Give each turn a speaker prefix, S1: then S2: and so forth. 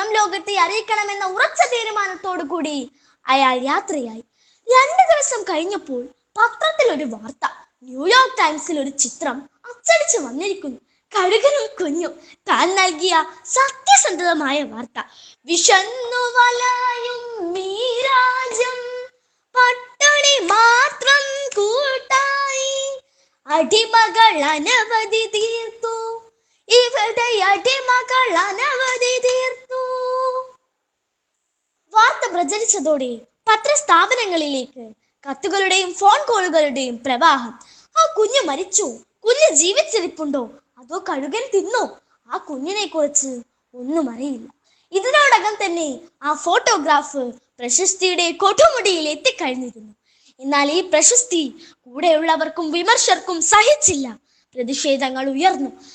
S1: പുറം ലോകത്തെ അറിയിക്കണമെന്ന ഉറച്ച തീരുമാനത്തോടു കൂടി അയാൾ യാത്രയായി രണ്ടു ദിവസം കഴിഞ്ഞപ്പോൾ പത്രത്തിൽ ഒരു വാർത്ത ന്യൂയോർക്ക് ടൈംസിൽ ഒരു ചിത്രം അച്ചടിച്ചു വന്നിരിക്കുന്നു കഴുകനും കുഞ്ഞും താൻ നൽകിയ സത്യസന്ധമായ വാർത്ത വിഷന്നു വലയും മീരാജം പട്ടിണി മാത്രം കൂട്ടായി അടിമകൾ അനവധി തീർത്തു ഇവിടെ അടിമകൾ അനവധി തീർത്തു വാർത്ത പ്രചരിച്ചതോടെ പത്രസ്ഥാപനങ്ങളിലേക്ക് കത്തുകളുടെയും ഫോൺ കോളുകളുടെയും പ്രവാഹം ആ കുഞ്ഞ് മരിച്ചോ കുഞ്ഞ് ജീവിച്ചിരിപ്പുണ്ടോ അതോ കഴുകൻ തിന്നോ ആ കുഞ്ഞിനെ കുറിച്ച് ഒന്നും അറിയില്ല ഇതിനോടകം തന്നെ ആ ഫോട്ടോഗ്രാഫ് പ്രശസ്തിയുടെ കൊടുമുടിയിൽ എത്തിക്കഴിഞ്ഞിരുന്നു എന്നാൽ ഈ പ്രശസ്തി കൂടെയുള്ളവർക്കും വിമർശകർക്കും സഹിച്ചില്ല പ്രതിഷേധങ്ങൾ ഉയർന്നു